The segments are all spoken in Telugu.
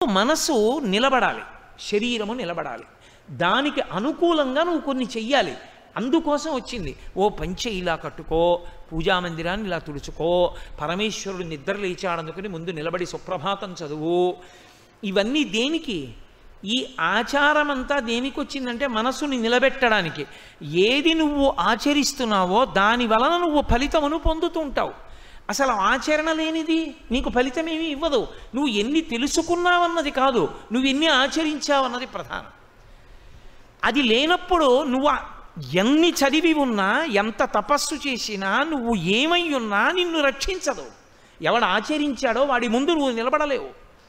మనసు నిలబడాలి శరీరము నిలబడాలి దానికి అనుకూలంగా నువ్వు కొన్ని చెయ్యాలి అందుకోసం వచ్చింది ఓ పంచె ఇలా కట్టుకో పూజా మందిరాన్ని ఇలా తుడుచుకో పరమేశ్వరుడు నిద్ర లేచాడనుకుని ముందు నిలబడి సుప్రభాతం చదువు ఇవన్నీ దేనికి ఈ ఆచారం అంతా దేనికి వచ్చిందంటే మనసుని నిలబెట్టడానికి ఏది నువ్వు ఆచరిస్తున్నావో దాని వలన నువ్వు ఫలితమును పొందుతుంటావు అసలు ఆచరణ లేనిది నీకు ఫలితమేమీ ఇవ్వదు నువ్వు ఎన్ని తెలుసుకున్నావన్నది కాదు నువ్వు ఎన్ని ఆచరించావన్నది ప్రధానం అది లేనప్పుడు నువ్వు ఆ- ఎన్ని చదివి ఉన్నా ఎంత తపస్సు చేసినా నువ్వు ఏమై ఉన్నా నిన్ను రక్షించదు ఎవడు ఆచరించాడో వాడి ముందు నువ్వు నిలబడలేవు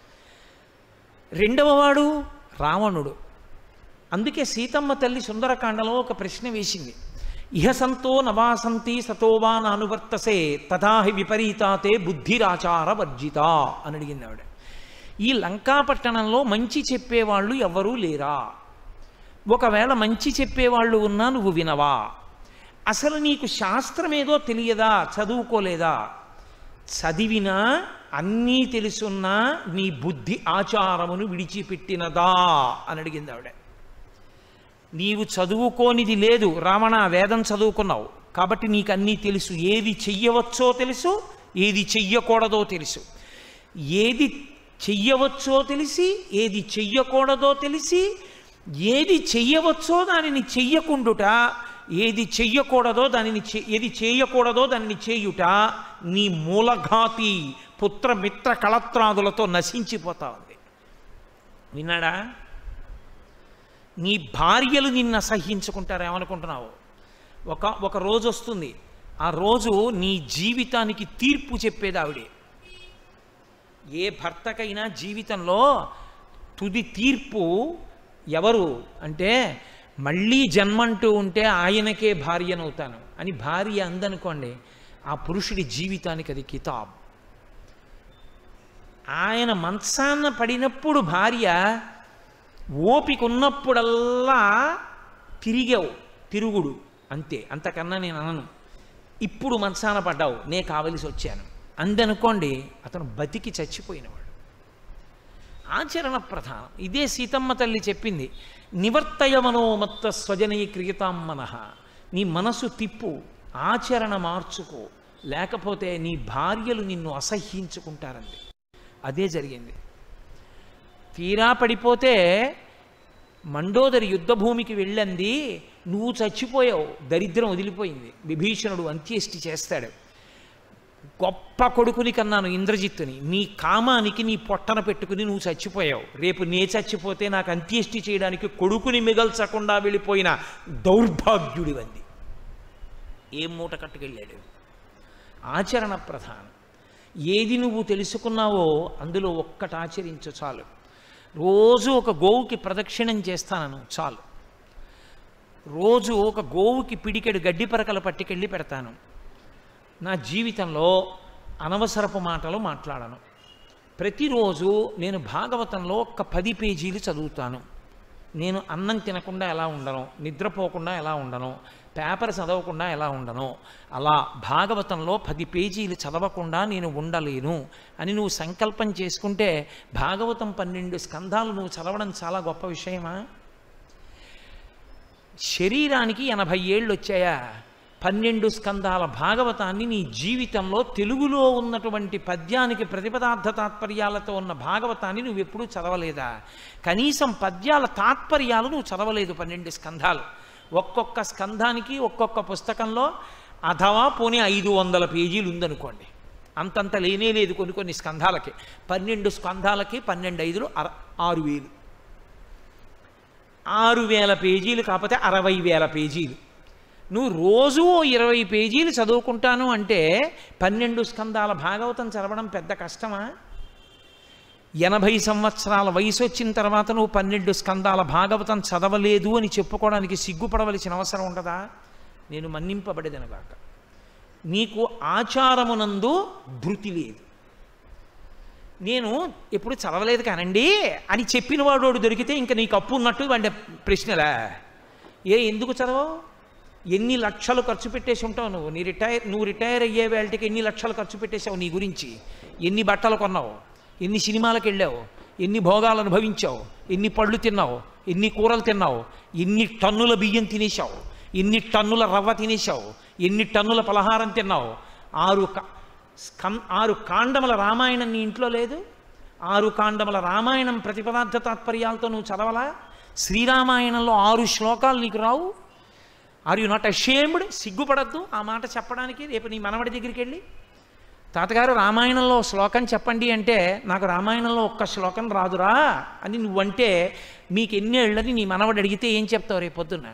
రెండవ వాడు రావణుడు అందుకే సీతమ్మ తల్లి సుందరకాండలో ఒక ప్రశ్న వేసింది ఇహ సంతో నవాసంతి సతోవా నానువర్తసే తథాహి విపరీతాతే బుద్ధిరాచార వర్జిత అని అడిగింది ఆవిడ ఈ లంకాపట్టణంలో మంచి చెప్పేవాళ్ళు ఎవరూ లేరా ఒకవేళ మంచి చెప్పేవాళ్ళు ఉన్నా నువ్వు వినవా అసలు నీకు శాస్త్రం ఏదో తెలియదా చదువుకోలేదా చదివినా అన్నీ తెలుసున్నా నీ బుద్ధి ఆచారమును విడిచిపెట్టినదా అని అడిగింది ఆవిడ నీవు చదువుకోనిది లేదు రావణ వేదం చదువుకున్నావు కాబట్టి నీకు అన్నీ తెలుసు ఏది చెయ్యవచ్చో తెలుసు ఏది చెయ్యకూడదో తెలుసు ఏది చెయ్యవచ్చో తెలిసి ఏది చెయ్యకూడదో తెలిసి ఏది చెయ్యవచ్చో దానిని చెయ్యకుండుట ఏది చెయ్యకూడదో దానిని చే- ఏది చేయకూడదో దానిని చేయుట నీ మూలఘాతి పుత్రమిత్ర కళత్రాదులతో నశించిపోతా ఉంది విన్నాడా నీ భార్యలు నిన్ను అసహ్యించుకుంటారు ఏమనుకుంటున్నావు ఒక ఒక రోజు వస్తుంది ఆ రోజు నీ జీవితానికి తీర్పు చెప్పేది ఆవిడే ఏ భర్తకైనా జీవితంలో తుది తీర్పు ఎవరు అంటే మళ్ళీ జన్మంటూ ఉంటే ఆయనకే భార్యనవుతాను అని భార్య అందనుకోండి ఆ పురుషుడి జీవితానికి అది కితాబ్ ఆయన మంచాన్న పడినప్పుడు భార్య ఓపిక ఉన్నప్పుడల్లా తిరిగావు తిరుగుడు అంతే అంతకన్నా నేను అనను ఇప్పుడు మంచాన పడ్డావు నే కావలసి వచ్చాను అందనుకోండి అతను బతికి చచ్చిపోయినవాడు ఆచరణ ప్రధానం ఇదే సీతమ్మ తల్లి చెప్పింది నివర్తయ మనోమత్త స్వజనై క్రియతాం మనః నీ మనసు తిప్పు ఆచరణ మార్చుకో లేకపోతే నీ భార్యలు నిన్ను అసహ్యించుకుంటారండి అదే జరిగింది తీరా పడిపోతే మండోదరి యుద్ధభూమికి వెళ్ళంది నువ్వు చచ్చిపోయావు దరిద్రం వదిలిపోయింది విభీషణుడు అంత్యేష్టి చేస్తాడు గొప్ప కొడుకుని కన్నాను ఇంద్రజిత్తుని నీ కామానికి నీ పొట్టన పెట్టుకుని నువ్వు చచ్చిపోయావు రేపు నే చచ్చిపోతే నాకు అంత్యేష్టి చేయడానికి కొడుకుని మిగల్చకుండా వెళ్ళిపోయిన దౌర్భాగ్యుడివంది ఏం మూట కట్టుకెళ్ళాడు ఆచరణ ప్రధానం ఏది నువ్వు తెలుసుకున్నావో అందులో ఒక్కటి ఆచరించు చాలు రోజు ఒక గోవుకి ప్రదక్షిణం చేస్తాను చాలు రోజు ఒక గోవుకి పిడికెడు గడ్డి పరకలు పట్టుకెళ్ళి పెడతాను నా జీవితంలో అనవసరపు మాటలు మాట్లాడను ప్రతిరోజు నేను భాగవతంలో ఒక పది పేజీలు చదువుతాను నేను అన్నం తినకుండా ఎలా ఉండను నిద్రపోకుండా ఎలా ఉండను పేపర్ చదవకుండా ఎలా ఉండను అలా భాగవతంలో పది పేజీలు చదవకుండా నేను ఉండలేను అని నువ్వు సంకల్పం చేసుకుంటే భాగవతం పన్నెండు స్కంధాలు నువ్వు చదవడం చాలా గొప్ప విషయమా శరీరానికి ఎనభై ఏళ్ళు వచ్చాయా పన్నెండు స్కందాల భాగవతాన్ని నీ జీవితంలో తెలుగులో ఉన్నటువంటి పద్యానికి ప్రతిపదార్థ తాత్పర్యాలతో ఉన్న భాగవతాన్ని నువ్వు ఎప్పుడూ చదవలేదా కనీసం పద్యాల తాత్పర్యాలు నువ్వు చదవలేదు పన్నెండు స్కంధాలు ఒక్కొక్క స్కంధానికి ఒక్కొక్క పుస్తకంలో అథవా పోనీ ఐదు వందల పేజీలు ఉందనుకోండి అంతంత లేనే లేదు కొన్ని కొన్ని స్కంధాలకి పన్నెండు స్కంధాలకి పన్నెండు ఐదులు అర ఆరు వేలు ఆరు వేల పేజీలు కాకపోతే అరవై వేల పేజీలు నువ్వు రోజు ఓ ఇరవై పేజీలు చదువుకుంటాను అంటే పన్నెండు స్కందాల భాగవతం చదవడం పెద్ద కష్టమా ఎనభై సంవత్సరాల వయసు వచ్చిన తర్వాత నువ్వు పన్నెండు స్కందాల భాగవతం చదవలేదు అని చెప్పుకోవడానికి సిగ్గుపడవలసిన అవసరం ఉండదా నేను మన్నింపబడేదనగాక నీకు ఆచారమునందు ధృతి లేదు నేను ఎప్పుడు చదవలేదు కానండి అని చెప్పిన వాడు దొరికితే ఇంకా నీకు అప్పు ఉన్నట్టు వాడి ప్రశ్నలా ఏ ఎందుకు చదవవు ఎన్ని లక్షలు ఖర్చు పెట్టేసి ఉంటావు నువ్వు నీ రిటైర్ నువ్వు రిటైర్ అయ్యే వేళకి ఎన్ని లక్షలు ఖర్చు పెట్టేశావు నీ గురించి ఎన్ని బట్టలు కొన్నావు ఎన్ని సినిమాలకు వెళ్ళావు ఎన్ని భోగాలు అనుభవించావు ఎన్ని పళ్ళు తిన్నావు ఎన్ని కూరలు తిన్నావు ఎన్ని టన్నుల బియ్యం తినేశావు ఎన్ని టన్నుల రవ్వ తినేశావు ఎన్ని టన్నుల పలహారం తిన్నావు ఆరు క- స్కం ఆరు కాండముల రామాయణం నీ ఇంట్లో లేదు ఆరు కాండముల రామాయణం ప్రతిపదార్థ తాత్పర్యాలతో నువ్వు చదవలా శ్రీరామాయణంలో ఆరు శ్లోకాలు నీకు రావు ఆర్ యు నాట్ అషేమ్డ్ సిగ్గుపడద్దు ఆ మాట చెప్పడానికి రేపు నీ మనవడి దగ్గరికి వెళ్ళి తాతగారు రామాయణంలో శ్లోకం చెప్పండి అంటే నాకు రామాయణంలో ఒక్క శ్లోకం రాదురా అని నువ్వంటే మీకు ఎన్ని ఏళ్ళని నీ మనవడు అడిగితే ఏం చెప్తావు రేపు పొద్దున్న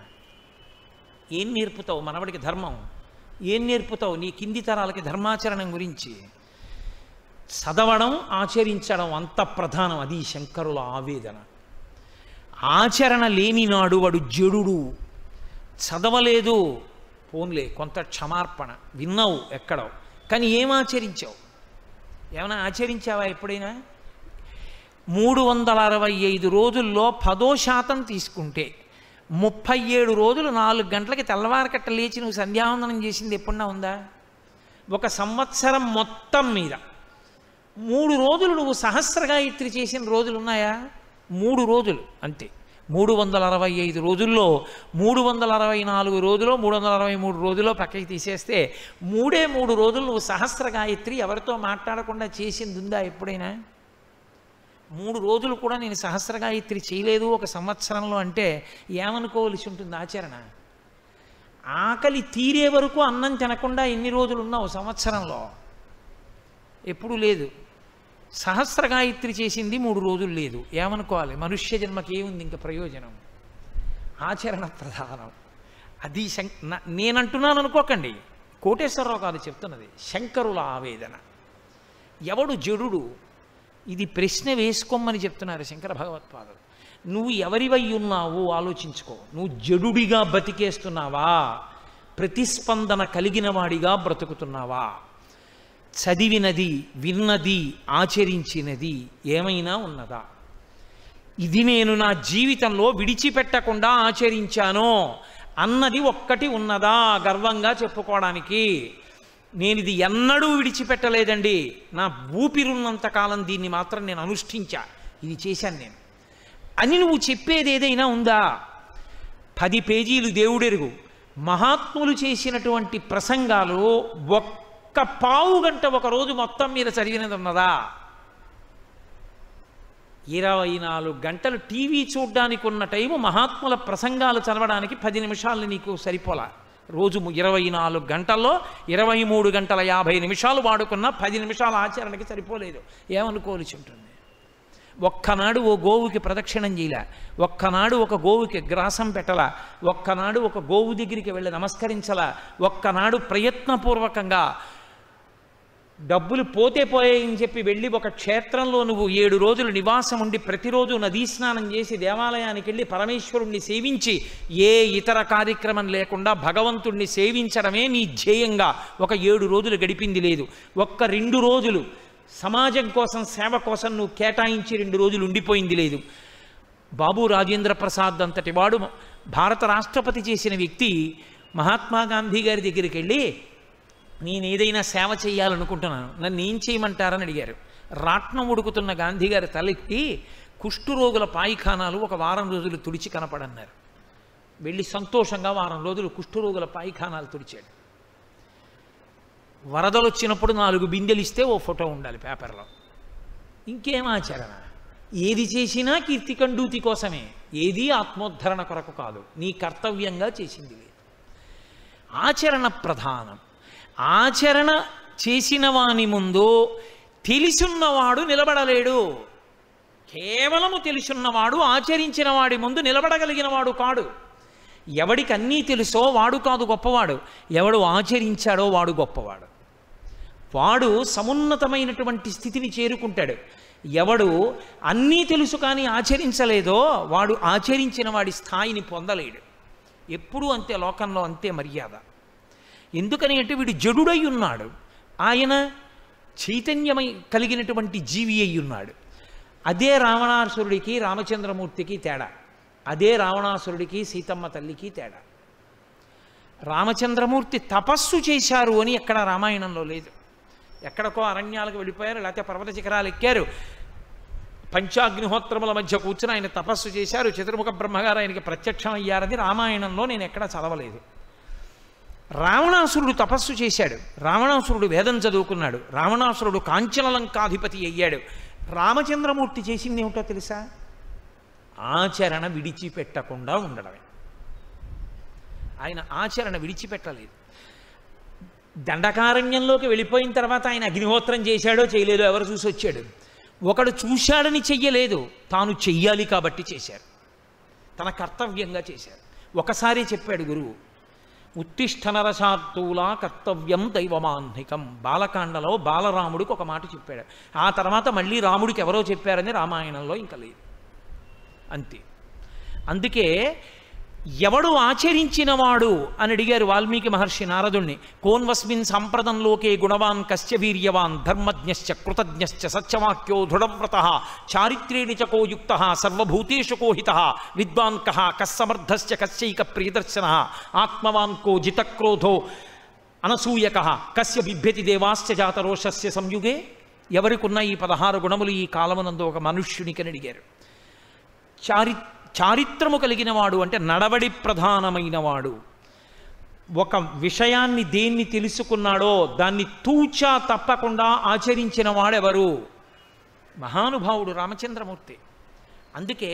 ఏం నేర్పుతావు మనవడికి ధర్మం ఏం నేర్పుతావు నీ కింది తరాలకి ధర్మాచరణం గురించి చదవడం ఆచరించడం అంత ప్రధానం అది శంకరుల ఆవేదన ఆచరణ లేని నాడు వాడు జడుడు చదవలేదు పోన్లే కొంత క్షమార్పణ విన్నావు ఎక్కడో కానీ ఏం ఆచరించావు ఏమైనా ఆచరించావా ఎప్పుడైనా మూడు వందల అరవై ఐదు రోజుల్లో పదో శాతం తీసుకుంటే ముప్పై ఏడు రోజులు నాలుగు గంటలకి తెల్లవారకట్ట లేచి నువ్వు సంధ్యావందనం చేసింది ఎప్పుడన్నా ఉందా ఒక సంవత్సరం మొత్తం మీద మూడు రోజులు నువ్వు సహస్రగాయత్రి చేసిన రోజులు ఉన్నాయా మూడు రోజులు అంతే మూడు వందల అరవై ఐదు రోజుల్లో మూడు వందల అరవై నాలుగు రోజులో మూడు వందల అరవై మూడు రోజుల్లో పక్కకి తీసేస్తే మూడే మూడు రోజులు నువ్వు సహస్ర గాయత్రి ఎవరితో మాట్లాడకుండా చేసింది ఉందా ఎప్పుడైనా మూడు రోజులు కూడా నేను సహస్ర గాయత్రి చేయలేదు ఒక సంవత్సరంలో అంటే ఏమనుకోవలసి ఉంటుంది ఆచరణ ఆకలి తీరే వరకు అన్నం తినకుండా ఎన్ని రోజులు ఉన్నావు సంవత్సరంలో ఎప్పుడూ లేదు సహస్ర గాయత్రి చేసింది మూడు రోజులు లేదు ఏమనుకోవాలి మనుష్య జన్మకి ఏముంది ఇంకా ప్రయోజనం ఆచరణ ప్రధానం అది శం నా- నేనంటున్నాను అనుకోకండి కోటేశ్వరరావు కాదు చెప్తున్నది శంకరుల ఆవేదన ఎవడు జడుడు ఇది ప్రశ్న వేసుకోమని చెప్తున్నారు శంకర భగవత్పాదులు నువ్వు ఎవరివై ఉన్నావు ఆలోచించుకో నువ్వు జడుడిగా బతికేస్తున్నావా ప్రతిస్పందన కలిగిన వాడిగా బ్రతుకుతున్నావా చదివినది విన్నది ఆచరించినది ఏమైనా ఉన్నదా ఇది నేను నా జీవితంలో విడిచిపెట్టకుండా ఆచరించాను అన్నది ఒక్కటి ఉన్నదా గర్వంగా చెప్పుకోవడానికి నేను ఇది ఎన్నడూ విడిచిపెట్టలేదండి నా ఊపిరున్నంత కాలం దీన్ని మాత్రం నేను అనుష్ఠించా ఇది చేశాను నేను అని నువ్వు చెప్పేది ఏదైనా ఉందా పది పేజీలు దేవుడెరుగు మహాత్ములు చేసినటువంటి ప్రసంగాలు ఒక్క పావు గంట ఒక రోజు మొత్తం మీద చదివినది ఉన్నదా ఇరవై నాలుగు గంటలు టీవీ చూడ్డానికి ఉన్న టైము మహాత్ముల ప్రసంగాలు చదవడానికి పది నిమిషాలు నీకు సరిపోలా రోజు ము- ఇరవై నాలుగు గంటల్లో ఇరవై మూడు గంటల యాభై నిమిషాలు వాడుకున్న పది నిమిషాల ఆచరణకి సరిపోలేదు ఏమనుకోవలసి ఉంటుంది ఒక్కనాడు ఓ గోవుకి ప్రదక్షిణం చేయలే ఒక్కనాడు ఒక గోవుకి గ్రాసం పెట్టలా ఒక్కనాడు ఒక గోవు దగ్గరికి వెళ్ళి నమస్కరించలా ఒక్కనాడు ప్రయత్నపూర్వకంగా డబ్బులు పోతే పోయాయని చెప్పి వెళ్ళి ఒక క్షేత్రంలో నువ్వు ఏడు రోజులు నివాసం ఉండి ప్రతిరోజు నదీ స్నానం చేసి దేవాలయానికి వెళ్ళి పరమేశ్వరుణ్ణి సేవించి ఏ ఇతర కార్యక్రమం లేకుండా భగవంతుణ్ణి సేవించడమే నీ ధ్యేయంగా ఒక ఏడు రోజులు గడిపింది లేదు ఒక్క రెండు రోజులు సమాజం కోసం సేవ కోసం నువ్వు కేటాయించి రెండు రోజులు ఉండిపోయింది లేదు బాబు రాజేంద్ర ప్రసాద్ అంతటి వాడు భారత రాష్ట్రపతి చేసిన వ్యక్తి మహాత్మా గాంధీ గారి దగ్గరికి వెళ్ళి నేను ఏదైనా సేవ చేయాలనుకుంటున్నాను నన్ను ఏం చేయమంటారని అడిగారు రాట్నం ఉడుకుతున్న గాంధీ గారి తలెత్తి కుష్ఠురోగుల పాయిఖానాలు ఒక వారం రోజులు తుడిచి కనపడన్నారు వెళ్ళి సంతోషంగా వారం రోజులు కుష్ఠురోగుల పాయిఖానాలు తుడిచాడు వరదలు వచ్చినప్పుడు నాలుగు బిందెలు ఇస్తే ఓ ఫోటో ఉండాలి పేపర్లో ఇంకేం ఆచరణ ఏది చేసినా కీర్తికండూతి కోసమే ఏది ఆత్మోద్ధరణ కొరకు కాదు నీ కర్తవ్యంగా చేసింది లేదు ఆచరణ ప్రధానం ఆచరణ చేసిన వాని ముందు తెలిసున్నవాడు నిలబడలేడు కేవలము తెలుసున్నవాడు ఆచరించిన వాడి ముందు నిలబడగలిగిన వాడు కాడు ఎవడికి అన్నీ తెలుసో వాడు కాదు గొప్పవాడు ఎవడు ఆచరించాడో వాడు గొప్పవాడు వాడు సమున్నతమైనటువంటి స్థితిని చేరుకుంటాడు ఎవడు అన్నీ తెలుసు కానీ ఆచరించలేదో వాడు ఆచరించిన వాడి స్థాయిని పొందలేడు ఎప్పుడూ అంతే లోకంలో అంతే మర్యాద ఎందుకని అంటే వీడు జడుడై ఉన్నాడు ఆయన చైతన్యమై కలిగినటువంటి జీవి అయి ఉన్నాడు అదే రావణాసురుడికి రామచంద్రమూర్తికి తేడా అదే రావణాసురుడికి సీతమ్మ తల్లికి తేడా రామచంద్రమూర్తి తపస్సు చేశారు అని ఎక్కడ రామాయణంలో లేదు ఎక్కడికో అరణ్యాలకు వెళ్ళిపోయారు లేకపోతే పర్వత శిఖరాలు ఎక్కారు పంచాగ్నిహోత్రముల మధ్య కూర్చుని ఆయన తపస్సు చేశారు చతుర్ముఖ బ్రహ్మగారు ఆయనకి ప్రత్యక్షం అయ్యారని రామాయణంలో నేను ఎక్కడా చదవలేదు రావణాసురుడు తపస్సు చేశాడు రావణాసురుడు వేదం చదువుకున్నాడు రావణాసురుడు కాంచనలంకాధిపతి అయ్యాడు రామచంద్రమూర్తి చేసింది ఏమిటో తెలుసా ఆచరణ విడిచిపెట్టకుండా ఉండడమే ఆయన ఆచరణ విడిచిపెట్టలేదు దండకారణ్యంలోకి వెళ్ళిపోయిన తర్వాత ఆయన అగ్నిహోత్రం చేశాడో చేయలేదో ఎవరు చూసి వచ్చాడు ఒకడు చూశాడని చెయ్యలేదు తాను చెయ్యాలి కాబట్టి చేశారు తన కర్తవ్యంగా చేశారు ఒకసారి చెప్పాడు గురువు ఉత్తిష్టనరశార్తూలా కర్తవ్యం దైవమాన్నికం బాలకాండలో బాలరాముడికి ఒక మాట చెప్పాడు ఆ తర్వాత మళ్ళీ రాముడికి ఎవరో చెప్పారని రామాయణంలో ఇంకా లేదు అంతే అందుకే ఎవడు ఆచరించినవాడు అని అడిగారు వాల్మీకి మహర్షి నారదుణ్ణి కోన్వస్మిన్ సంప్రదంలోకే గుణవాన్ కశ్చ వీర్యవాన్ ధర్మజ్ఞశ్చ కృతజ్ఞశ్చ సత్యవాక్యో దృఢవ్రత చారిత్రేణి చ కోయుక్త సర్వభూతేషు కోహిత విద్వాన్ కః కస్సమర్థశ్చ కస్యైక ప్రియదర్శన ఆత్మవాన్ కో జితక్రోధో అనసూయక కస్య బిభ్యతి దేవాశ్చ జాతరోషస్య సంయుగే ఎవరికున్న ఈ పదహారు గుణములు ఈ కాలమునందు ఒక మనుష్యునికని అడిగారు చారి చారిత్రము కలిగిన వాడు అంటే నడవడి ప్రధానమైనవాడు ఒక విషయాన్ని దేన్ని తెలుసుకున్నాడో దాన్ని తూచా తప్పకుండా ఆచరించిన వాడెవరు మహానుభావుడు రామచంద్రమూర్తి అందుకే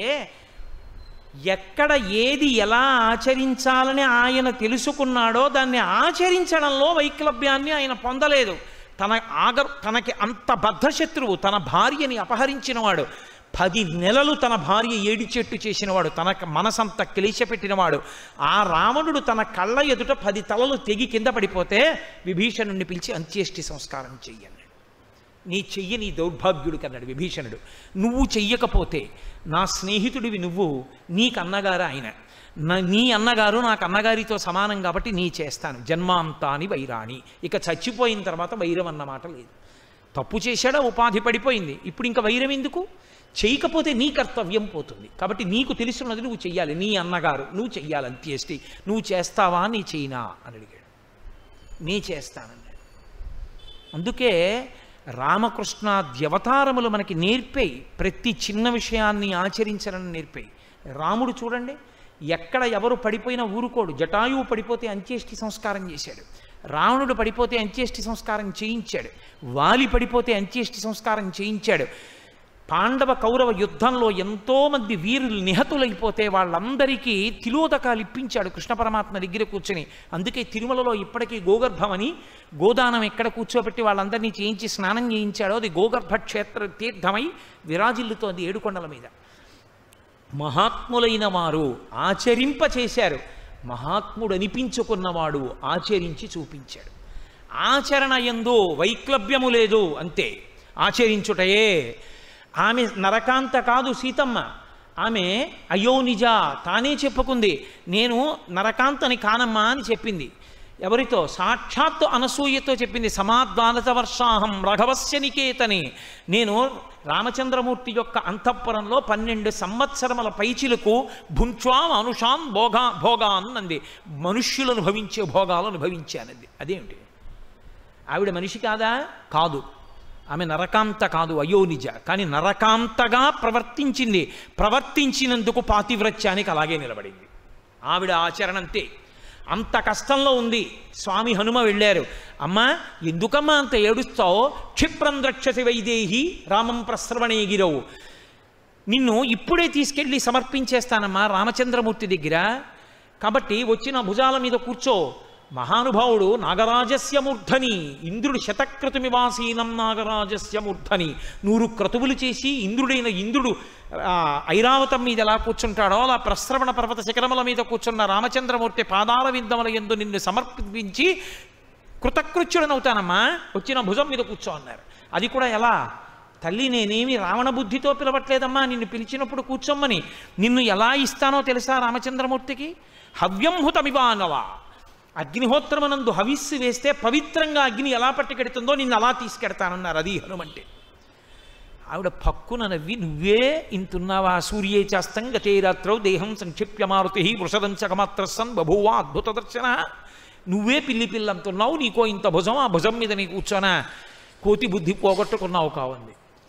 ఎక్కడ ఏది ఎలా ఆచరించాలని ఆయన తెలుసుకున్నాడో దాన్ని ఆచరించడంలో వైక్లభ్యాన్ని ఆయన పొందలేదు తన ఆగ తనకి అంత బద్ధశత్రువు తన భార్యని అపహరించినవాడు పది నెలలు తన భార్య ఏడిచెట్టు చేసినవాడు తన మనసంతా క్లేశపెట్టినవాడు ఆ రావణుడు తన కళ్ళ ఎదుట పది తలలు తెగి కింద పడిపోతే విభీషణుడిని పిలిచి అంత్యేష్టి సంస్కారం చెయ్యండి నీ చెయ్యి నీ దౌర్భాగ్యుడు కన్నాడు విభీషణుడు నువ్వు చెయ్యకపోతే నా స్నేహితుడివి నువ్వు నీకు అన్నగారు ఆయన నా- నీ అన్నగారు నాకు అన్నగారితో సమానం కాబట్టి నీ చేస్తాను జన్మాంతాని వైరాణి ఇక చచ్చిపోయిన తర్వాత వైరం అన్నమాట లేదు తప్పు చేశాడా ఉపాధి పడిపోయింది ఇప్పుడు ఇంకా వైరం ఎందుకు చేయకపోతే నీ కర్తవ్యం పోతుంది కాబట్టి నీకు తెలుసున్నది నువ్వు చెయ్యాలి నీ అన్నగారు నువ్వు చెయ్యాలి అంత్యేష్టి నువ్వు చేస్తావా నీ చేయనా అని అడిగాడు నీ చేస్తానన్నాడు అందుకే రామకృష్ణ ద్యవతారములు మనకి నేర్పాయి ప్రతి చిన్న విషయాన్ని ఆచరించాలని నేర్పాయి రాముడు చూడండి ఎక్కడ ఎవరు పడిపోయినా ఊరుకోడు జటాయువు పడిపోతే అంత్యేష్టి సంస్కారం చేశాడు రావణుడు పడిపోతే అంత్యేష్టి సంస్కారం చేయించాడు వాలి పడిపోతే అంత్యేష్టి సంస్కారం చేయించాడు పాండవ కౌరవ యుద్ధంలో ఎంతోమంది వీరులు నిహతులైపోతే వాళ్ళందరికీ తిలోదకాలు ఇప్పించాడు కృష్ణ పరమాత్మ దగ్గర కూర్చొని అందుకే తిరుమలలో ఇప్పటికీ గోగర్భమని గోదానం ఎక్కడ కూర్చోబెట్టి వాళ్ళందరినీ చేయించి స్నానం చేయించాడో అది గోగర్భ క్షేత్ర తీర్థమై విరాజిల్లుతోంది ఏడుకొండల మీద మహాత్ములైన వారు ఆచరింప చేశారు మహాత్ముడు అనిపించుకున్నవాడు ఆచరించి చూపించాడు ఆచరణ ఎందు వైక్లభ్యము లేదు అంతే ఆచరించుటయే ఆమె నరకాంత కాదు సీతమ్మ ఆమె అయ్యో నిజ తానే చెప్పుకుంది నేను నరకాంతని కానమ్మా అని చెప్పింది ఎవరితో సాక్షాత్తు అనసూయతో చెప్పింది సమాద్వానత వర్షాహం రఘవస్య నికేతని నేను రామచంద్రమూర్తి యొక్క అంతఃపురంలో పన్నెండు సంవత్సరముల పైచిలకు భుంచ్వాం అనుషాం భోగా భోగాన్ అంది మనుష్యులు అనుభవించే భోగాలు అనుభవించానంది అదేమిటి ఆవిడ మనిషి కాదా కాదు ఆమె నరకాంత కాదు అయోనిజ కానీ నరకాంతగా ప్రవర్తించింది ప్రవర్తించినందుకు పాతివ్రత్యానికి అలాగే నిలబడింది ఆవిడ ఆచరణ అంతే అంత కష్టంలో ఉంది స్వామి హనుమ వెళ్ళారు అమ్మా ఎందుకమ్మా అంత ఏడుస్తావు క్షిప్రం ద్రక్షసి వైదేహి రామం ప్రస్రవణే గిరవు నిన్ను ఇప్పుడే తీసుకెళ్ళి సమర్పించేస్తానమ్మా రామచంద్రమూర్తి దగ్గర కాబట్టి వచ్చిన భుజాల మీద కూర్చో మహానుభావుడు నాగరాజస్య మూర్ధని ఇంద్రుడు శతక్రతుమివాసీనం నాగరాజస్య మూర్ధని నూరు క్రతువులు చేసి ఇంద్రుడైన ఇంద్రుడు ఆ, ఐరావతం మీద ఎలా కూర్చుంటాడో అలా ప్రస్రవణ పర్వత శిఖరముల మీద కూర్చున్న రామచంద్రమూర్తి పాదాల విందముల ఎందు నిన్ను సమర్పించి కృతకృత్యుడనవుతానమ్మా వచ్చిన భుజం మీద కూర్చో అన్నారు అది కూడా ఎలా తల్లి నేనేమి రావణ బుద్ధితో పిలవట్లేదమ్మా నిన్ను పిలిచినప్పుడు కూర్చోమ్మని నిన్ను ఎలా ఇస్తానో తెలుసా రామచంద్రమూర్తికి హవ్యంహుతమివానవా అగ్నిహోత్రమనందు హవిస్సు వేస్తే పవిత్రంగా అగ్ని ఎలా పట్టుకెడుతుందో నిన్ను అలా తీసుకెడతానన్నారు అది హనుమంటే ఆవిడ పక్కున నవ్వి నువ్వే ఇంతున్నావా సూర్యే చాస్తం గతే రాత్రౌ దేహం సంక్షిప్య మారుతి వృషదంచకమాత్ర సన్ బభూవా అద్భుత దర్శన నువ్వే పిల్లి పిల్లంతున్నావు నీకో ఇంత భుజం ఆ భుజం మీద నీ కూర్చోనా కోతి బుద్ధి పోగొట్టుకున్నావు కావంది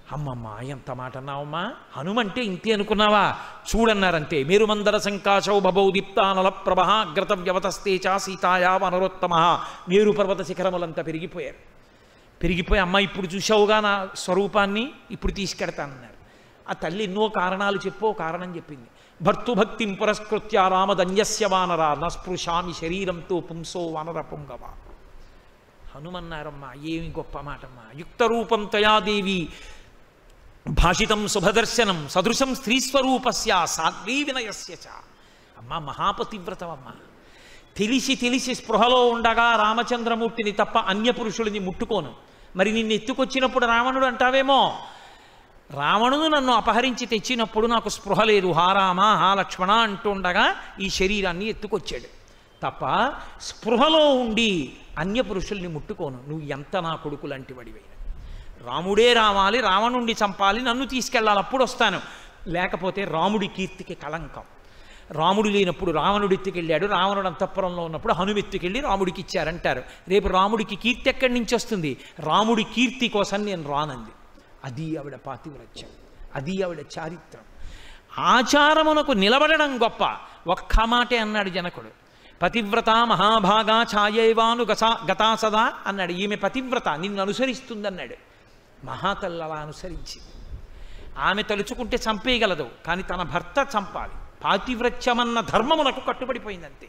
అమ్మమ్మ ఎంత మాట అన్నావమ్మా హనుమంటే ఇంతే అనుకున్నావా చూడన్నారంతే మేరుమందర సంకాశౌ భవౌ దీప్తానల ప్రభ గ్రత వ్యవతస్తే చా సీతాయా వనరోత్తమ మేరు పర్వత శిఖరములంతా పెరిగిపోయారు పెరిగిపోయి అమ్మ ఇప్పుడు చూసావుగా నా స్వరూపాన్ని ఇప్పుడు తీసుకెడతానన్నారు ఆ తల్లి ఎన్నో కారణాలు చెప్పో కారణం చెప్పింది భర్తుభక్తిం పురస్కృత్య రామధన్యస్య వానర నస్పృశామి శరీరంతో పుంసో వానర పుంగవ హనుమన్నారమ్మా ఏమి గొప్ప మాటమ్మా యుక్తరూపం తయాదేవి భాషితం శుభదర్శనం సదృశం స్త్రీస్వరూపస్య సాధ్వీ వినయస్య చ అమ్మ మహాపతివ్రతమమ్మ తెలిసి తెలిసి స్పృహలో ఉండగా రామచంద్రమూర్తిని తప్ప అన్య పురుషుడిని ముట్టుకోను మరి నిన్ను ఎత్తుకొచ్చినప్పుడు రావణుడు అంటావేమో రావణుడు నన్ను అపహరించి తెచ్చినప్పుడు నాకు స్పృహ లేదు హారామ హా లక్ష్మణ అంటుండగా ఈ శరీరాన్ని ఎత్తుకొచ్చాడు తప్ప స్పృహలో ఉండి అన్య పురుషుల్ని ముట్టుకోను నువ్వు ఎంత నా కొడుకు లాంటి వాడివైనా రాముడే రావాలి రావణుండి చంపాలి నన్ను తీసుకెళ్ళాలి అప్పుడు వస్తాను లేకపోతే రాముడి కీర్తికి కళంకం రాముడు లేనప్పుడు రావణుడు ఎత్తుకెళ్ళాడు రావణుడు అంతఃపురంలో ఉన్నప్పుడు హనుమ ఎత్తుకెళ్ళి రాముడికి ఇచ్చారంటారు రేపు రాముడికి కీర్తి ఎక్కడి నుంచి వస్తుంది రాముడి కీర్తి కోసం నేను రానంది అది ఆవిడ పాతివ్రత్యం అది ఆవిడ చారిత్రం ఆచారమునకు నిలబడడం గొప్ప ఒక్క మాటే అన్నాడు జనకుడు పతివ్రత మహాభాగా ఛాయైవాను గసా గతా సదా అన్నాడు ఈమె పతివ్రత నిన్ను అనుసరిస్తుందన్నాడు మహాతల్లి అలా అనుసరించింది ఆమె తలుచుకుంటే చంపేయగలదు కానీ తన భర్త చంపాలి పాతివ్రత్యమన్న ధర్మమునకు కట్టుబడిపోయిందంతే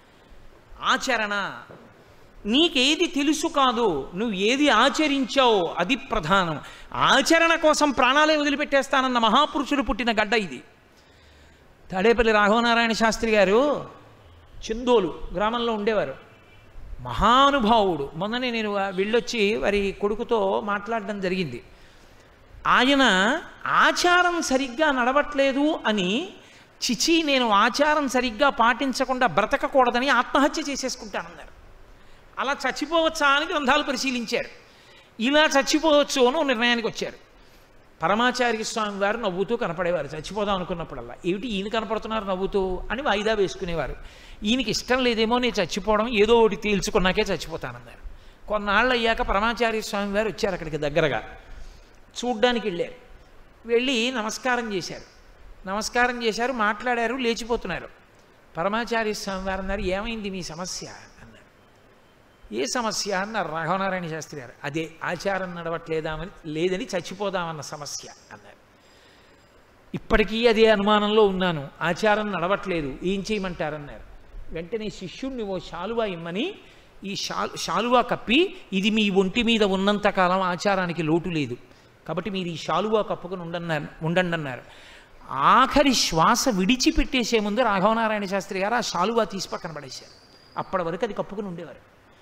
ఆచరణ నీకేది తెలుసు కాదు నువ్వు ఏది ఆచరించావో అది ప్రధానం ఆచరణ కోసం ప్రాణాలే వదిలిపెట్టేస్తానన్న మహాపురుషుడు పుట్టిన గడ్డ ఇది తాడేపల్లి రాఘవనారాయణ శాస్త్రి గారు చందోలు గ్రామంలో ఉండేవారు మహానుభావుడు మొన్ననే నేను వెళ్ళొచ్చి వారి కొడుకుతో మాట్లాడడం జరిగింది ఆయన ఆచారం సరిగ్గా నడవట్లేదు అని చిచి నేను ఆచారం సరిగ్గా పాటించకుండా బ్రతకకూడదని ఆత్మహత్య చేసేసుకుంటానన్నారు అలా చచ్చిపోవచ్చా అని గ్రంథాలు పరిశీలించారు ఇలా చచ్చిపోవచ్చు అని ఓ నిర్ణయానికి వచ్చారు పరమాచార్య స్వామి వారు నవ్వుతూ కనపడేవారు చచ్చిపోదాం అనుకున్నప్పుడల్లా ఏమిటి ఈయన కనపడుతున్నారు నవ్వుతూ అని వాయిదా వేసుకునేవారు ఈయనకి ఇష్టం లేదేమో నేను చచ్చిపోవడం ఏదో ఒకటి తేల్చుకున్నాకే చచ్చిపోతానన్నారు కొన్నాళ్ళు అయ్యాక పరమాచార్య స్వామి వారు వచ్చారు అక్కడికి దగ్గరగా చూడ్డానికి వెళ్ళారు వెళ్ళి నమస్కారం చేశారు నమస్కారం చేశారు మాట్లాడారు లేచిపోతున్నారు పరమాచార్య స్వామి వారు అన్నారు ఏమైంది మీ సమస్య అన్నారు ఏ సమస్య అన్నారు రాఘవనారాయణ శాస్త్రి గారు అదే ఆచారం నడవట్లేదామని లేదని చచ్చిపోదామన్న సమస్య అన్నారు ఇప్పటికీ అదే అనుమానంలో ఉన్నాను ఆచారం నడవట్లేదు ఏం చేయమంటారన్నారు వెంటనే శిష్యుణ్ణి ఓ శాలువా ఇమ్మని ఈ షాల్ శాలువా కప్పి ఇది మీ ఒంటి మీద ఉన్నంతకాలం ఆచారానికి లోటు లేదు కాబట్టి మీరు ఈ శాలువా కప్పుకొని ఉండన్నారు ఉండండి అన్నారు ఆఖరి శ్వాస విడిచిపెట్టేసే ముందు రాఘవనారాయణ శాస్త్రి గారు ఆ శాలువా తీసి పక్కన పడేశారు అప్పటి వరకు అది కప్పుకొని ఉండేవారు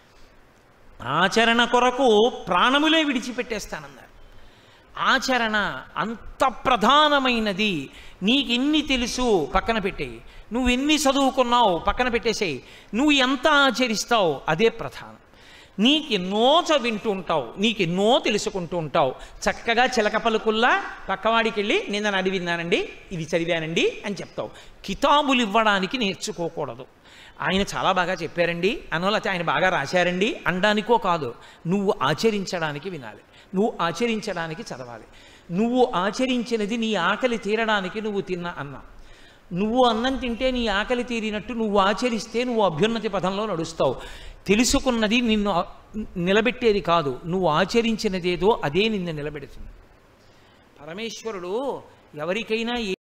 ఆచరణ కొరకు ప్రాణములే విడిచిపెట్టేస్తానన్నారు ఆచరణ అంత ప్రధానమైనది నీకెన్ని తెలుసు పక్కన పెట్టేయి నువ్వు ఎన్ని చదువుకున్నావు పక్కన పెట్టేసేయి నువ్వు ఎంత ఆచరిస్తావు అదే ప్రధానం నీకెన్నో చవింటూ ఉంటావు నీకెన్నో తెలుసుకుంటూ ఉంటావు చక్కగా చిలక పలుకుల్లా పక్కవాడికి వెళ్ళి నిన్న నడి విన్నానండి ఇది చదివానండి అని చెప్తావు కితాబులు ఇవ్వడానికి నేర్చుకోకూడదు ఆయన చాలా బాగా చెప్పారండి అనోలతే ఆయన బాగా రాశారండి అనడానికో కాదు నువ్వు ఆచరించడానికి వినాలి నువ్వు ఆచరించడానికి చదవాలి నువ్వు ఆచరించినది నీ ఆకలి తీరడానికి నువ్వు తిన్న అన్నం నువ్వు అన్నం తింటే నీ ఆకలి తీరినట్టు నువ్వు ఆచరిస్తే నువ్వు అభ్యున్నతి పథంలో నడుస్తావు తెలుసుకున్నది నిన్ను నిలబెట్టేది కాదు నువ్వు ఆచరించినదేదో అదే నిన్ను నిలబెడుతుంది పరమేశ్వరుడు ఎవరికైనా